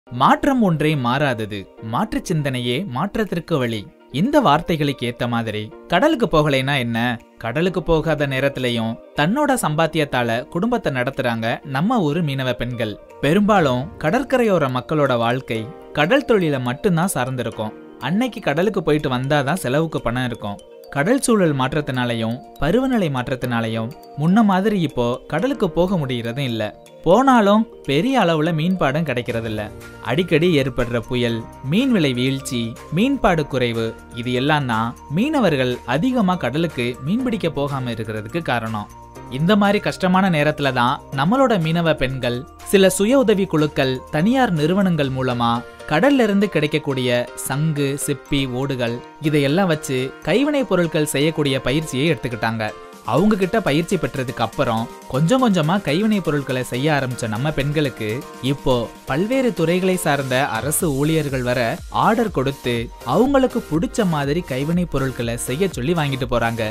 மாற்றம் ஒன்றே மாறாதது மாற்றுச் சிந்தனையே மாற்றத்திற்கு வழி இந்த வார்த்தைகளுக்கு ஏத்த மாதிரி கடலுக்கு போகலைன்னா என்ன கடலுக்கு போகாத நேரத்திலையும் தன்னோட சம்பாத்தியத்தால குடும்பத்தை நடத்துறாங்க நம்ம ஊரு மீனவ பெண்கள் பெரும்பாலும் கடற்கரையோர மக்களோட வாழ்க்கை கடல் தொழில மட்டும்தான் சார்ந்திருக்கும் அன்னைக்கு கடலுக்கு போயிட்டு வந்தாதான் செலவுக்கு பணம் இருக்கும் கடல் சூழல் மாற்றத்தினாலையும் பருவநிலை மாற்றத்தினாலையும் முன்ன மாதிரி இப்போ கடலுக்கு போக முடியறதும் இல்ல போனாலும் பெரிய அளவுல மீன்பாடும் கிடைக்கிறது இல்ல அடிக்கடி ஏற்படுற புயல் மீன் விலை வீழ்ச்சி மீன்பாடு குறைவு இது எல்லாம் தான் மீனவர்கள் அதிகமா கடலுக்கு மீன்பிடிக்க போகாம இருக்கிறதுக்கு காரணம் இந்த மாதிரி கஷ்டமான நேரத்துல தான் நம்மளோட மீனவ பெண்கள் சில சுய உதவி குழுக்கள் தனியார் நிறுவனங்கள் மூலமா கடல்ல இருந்து கிடைக்கக்கூடிய சங்கு சிப்பி ஓடுகள் இதையெல்லாம் வச்சு கைவினை பொருட்கள் செய்யக்கூடிய பயிற்சியை எடுத்துக்கிட்டாங்க அவங்க கிட்ட பயிற்சி பெற்றதுக்கு அப்புறம் கொஞ்சம் கொஞ்சமா கைவினை பொருட்களை செய்ய ஆரம்பிச்ச நம்ம பெண்களுக்கு இப்போ பல்வேறு துறைகளை சார்ந்த அரசு ஊழியர்கள் வர ஆர்டர் கொடுத்து அவங்களுக்கு பிடிச்ச மாதிரி கைவினை பொருட்களை செய்ய சொல்லி வாங்கிட்டு போறாங்க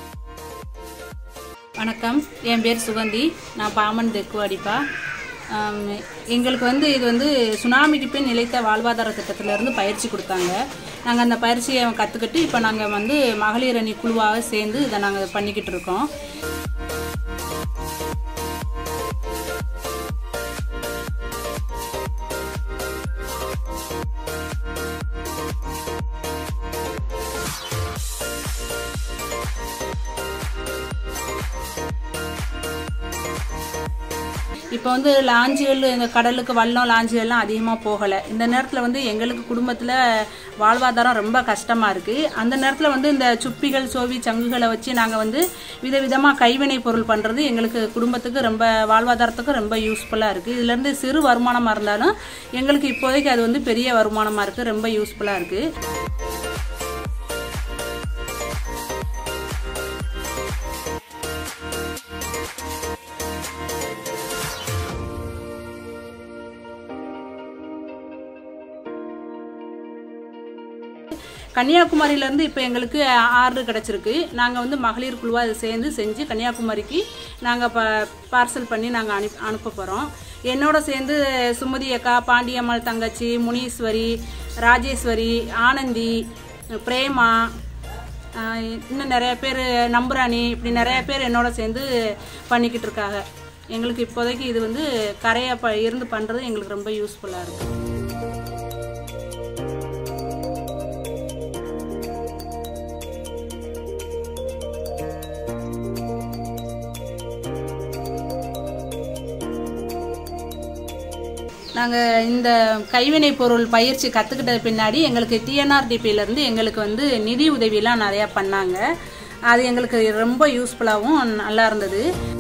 வணக்கம் என் பேர் சுகந்தி நான் பாமன் தெக்குவாடிப்பா ஆம், எங்களுக்கு வந்து இது வந்து சுனாமிக்கு பின் நிலைத்த வாழ்வாதார திட்டத்திலேருந்து பயிற்சி கொடுத்தாங்க நாங்கள் அந்த பயிற்சியை கற்றுக்கிட்டு இப்போ நாங்கள் வந்து மகளிர் அணி குழுவாக சேர்ந்து இதை நாங்கள் பண்ணிக்கிட்டு இருக்கோம் இப்போ வந்து லாஞ்சுகள் இந்த கடலுக்கு வல்லம் லாஞ்சுகள்லாம் அதிகமாக போகலை இந்த நேரத்தில் வந்து எங்களுக்கு குடும்பத்தில் வாழ்வாதாரம் ரொம்ப கஷ்டமாக இருக்குது அந்த நேரத்தில் வந்து இந்த சுப்பிகள் சோவி சங்குகளை வச்சு நாங்கள் வந்து விதவிதமாக கைவினை பொருள் பண்ணுறது எங்களுக்கு குடும்பத்துக்கு ரொம்ப வாழ்வாதாரத்துக்கு ரொம்ப யூஸ்ஃபுல்லாக இருக்குது இதுலேருந்து சிறு வருமானமாக இருந்தாலும் எங்களுக்கு இப்போதைக்கு அது வந்து பெரிய வருமானமாக இருக்குது ரொம்ப யூஸ்ஃபுல்லாக இருக்குது கன்னியாகுமரியிலேருந்து இப்போ எங்களுக்கு ஆர்டர் கிடச்சிருக்கு நாங்கள் வந்து மகளிர் குழுவாக இதை சேர்ந்து செஞ்சு கன்னியாகுமரிக்கு நாங்கள் ப பார்சல் பண்ணி நாங்கள் அனுப்பி அனுப்ப போகிறோம் என்னோட சேர்ந்து சுமதி அக்கா பாண்டியம்மாள் தங்கச்சி முனீஸ்வரி ராஜேஸ்வரி ஆனந்தி பிரேமா ஆஹ் இன்னும் நிறைய பேர் நம்புராணி இப்படி நிறைய பேர் என்னோட சேர்ந்து பண்ணிக்கிட்டு இருக்காங்க எங்களுக்கு இப்போதைக்கு இது வந்து கரையை ப இருந்து பண்ணுறது எங்களுக்கு ரொம்ப யூஸ்ஃபுல்லாக இருக்குது நாங்கள் இந்த கைவினை பொருள் பயிற்சி கற்றுக்கிட்ட பின்னாடி எங்களுக்கு டிஎன்ஆர்டிபியிலேருந்து எங்களுக்கு வந்து நிதி உதவியெல்லாம் நிறையா பண்ணாங்க அது எங்களுக்கு ரொம்ப யூஸ்ஃபுல்லாகவும் நல்லா இருந்தது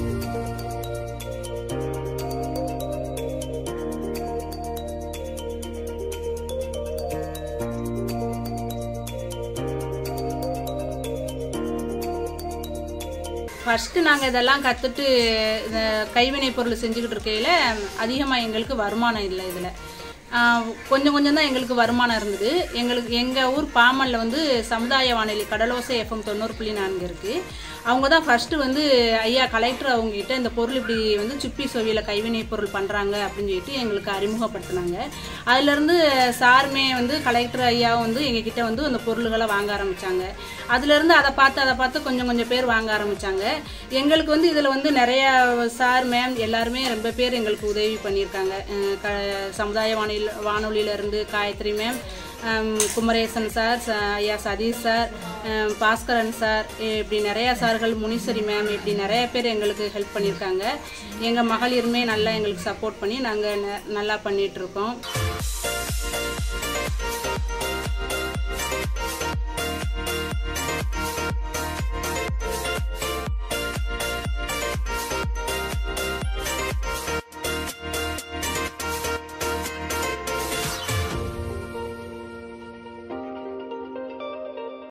ஃபஸ்ட்டு நாங்கள் இதெல்லாம் கற்றுட்டு இந்த கைவினை பொருள் செஞ்சுக்கிட்டு இருக்கையில் அதிகமாக எங்களுக்கு வருமானம் இல்லை இதில் கொஞ்சம் கொஞ்சம் தான் எங்களுக்கு வருமானம் இருந்தது எங்களுக்கு எங்கள் ஊர் பாமனில் வந்து சமுதாய வானொலி கடலோசை எஃப்எம் தொண்ணூறு புள்ளி நான்கு இருக்குது அவங்க தான் ஃபஸ்ட்டு வந்து ஐயா கலெக்டர் அவங்ககிட்ட இந்த பொருள் இப்படி வந்து சுப்பி சோவியில் கைவினை பொருள் பண்ணுறாங்க அப்படின்னு சொல்லிட்டு எங்களுக்கு அறிமுகப்படுத்தினாங்க அதுலேருந்து சாருமே வந்து கலெக்டர் ஐயாவும் வந்து எங்ககிட்ட வந்து அந்த பொருள்களை வாங்க ஆரம்பித்தாங்க அதுலேருந்து அதை பார்த்து அதை பார்த்து கொஞ்சம் கொஞ்சம் பேர் வாங்க ஆரம்பித்தாங்க எங்களுக்கு வந்து இதில் வந்து நிறைய சார் மேம் எல்லாருமே ரொம்ப பேர் எங்களுக்கு உதவி பண்ணியிருக்காங்க அஹ் க சமுதாய வானொலி வானொலியிலேருந்து காயத்ரி மேம் குமரேசன் சார் ச- ஐயா சதீஷ் சார் அஹ் பாஸ்கரன் சார் இப்படி நிறையா சார்கள் முனீஸ்வரி மேம் இப்படி நிறைய பேர் எங்களுக்கு ஹெல்ப் பண்ணியிருக்காங்க எங்கள் மகளிருமே நல்லா எங்களுக்கு சப்போர்ட் பண்ணி நாங்கள் நல்லா பண்ணிகிட்ருக்கோம்